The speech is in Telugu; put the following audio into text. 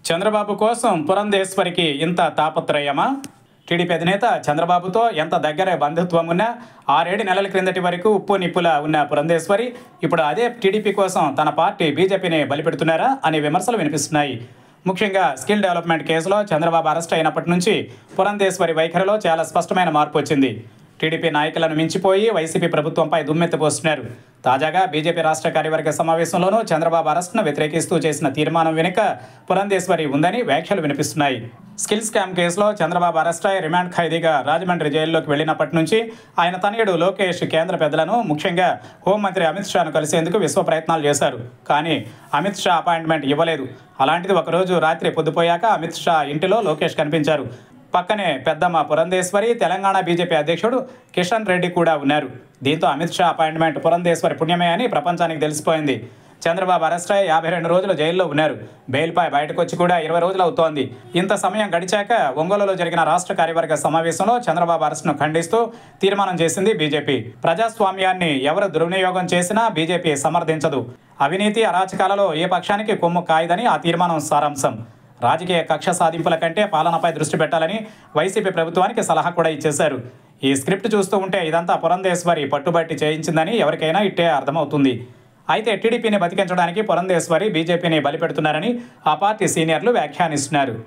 చంద్రబాబు కోసం పురంధేశ్వరికి ఇంత తాపత్రయమా టీడీపీ అధినేత చంద్రబాబుతో ఎంత దగ్గర బంధుత్వం ఉన్నా ఆరేడు నెలల క్రిందటి వరకు ఉప్పు నిప్పులా ఉన్న పురంధేశ్వరి ఇప్పుడు అదే టీడీపీ కోసం తన పార్టీ బీజేపీని బలిపెడుతున్నారా అనే విమర్శలు వినిపిస్తున్నాయి ముఖ్యంగా స్కిల్ డెవలప్మెంట్ కేసులో చంద్రబాబు అరెస్ట్ అయినప్పటి నుంచి పురంధేశ్వరి వైఖరిలో చాలా స్పష్టమైన మార్పు వచ్చింది టీడీపీ నాయకులను మించిపోయి వైసీపీ ప్రభుత్వంపై దుమ్మెత్తిపోస్తున్నారు తాజాగా బీజేపీ రాష్ట్ర కార్యవర్గ సమావేశంలోనూ చంద్రబాబు అరెస్ట్ను వ్యతిరేకిస్తూ చేసిన తీర్మానం వెనుక పురంధేశ్వరి ఉందని వ్యాఖ్యలు వినిపిస్తున్నాయి స్కిల్ స్కామ్ కేసులో చంద్రబాబు అరెస్ట్ అయి రిమాండ్ ఖైదీగా రాజమండ్రి జైల్లోకి వెళ్లినప్పటి నుంచి ఆయన తనయుడు లోకేష్ కేంద్ర పెద్దలను ముఖ్యంగా హోంమంత్రి అమిత్ షాను కలిసేందుకు విశ్వ ప్రయత్నాలు చేశారు కానీ అమిత్ షా అపాయింట్మెంట్ ఇవ్వలేదు అలాంటిది ఒకరోజు రాత్రి పొద్దుపోయాక అమిత్ షా ఇంటిలో లోకేష్ కనిపించారు పక్కనే పెద్దమ్మ పురంధేశ్వరి తెలంగాణ బీజేపీ అధ్యక్షుడు కిషన్ రెడ్డి కూడా ఉన్నారు దీంతో అమిత్ షా అపాయింట్మెంట్ పురంధేశ్వరి పుణ్యమే అని ప్రపంచానికి తెలిసిపోయింది చంద్రబాబు అరెస్ట్ అయ్యి యాభై రెండు రోజులు జైల్లో ఉన్నారు బెయిల్పై బయటకు వచ్చి కూడా ఇరవై రోజులు అవుతోంది ఇంత సమయం గడిచాక ఒంగోలులో జరిగిన రాష్ట్ర కార్యవర్గ సమావేశంలో చంద్రబాబు అరెస్ట్ను ఖండిస్తూ తీర్మానం చేసింది బీజేపీ ప్రజాస్వామ్యాన్ని ఎవరు దుర్వినియోగం చేసినా బీజేపీ సమర్థించదు అవినీతి అరాచకాలలో ఏ పక్షానికి కొమ్ము కాయదని ఆ తీర్మానం సారాంశం రాజకీయ కక్ష సాధింపుల కంటే పాలనపై దృష్టి పెట్టాలని వైసీపీ ప్రభుత్వానికి సలహా కూడా ఇచ్చేశారు ఈ స్క్రిప్ట్ చూస్తూ ఉంటే ఇదంతా పురంధేశ్వరి పట్టుబట్టి చేయించిందని ఎవరికైనా ఇట్టే అర్థమవుతుంది అయితే టీడీపీని బతికించడానికి పురంధేశ్వరి బీజేపీని బలిపెడుతున్నారని ఆ పార్టీ సీనియర్లు వ్యాఖ్యానిస్తున్నారు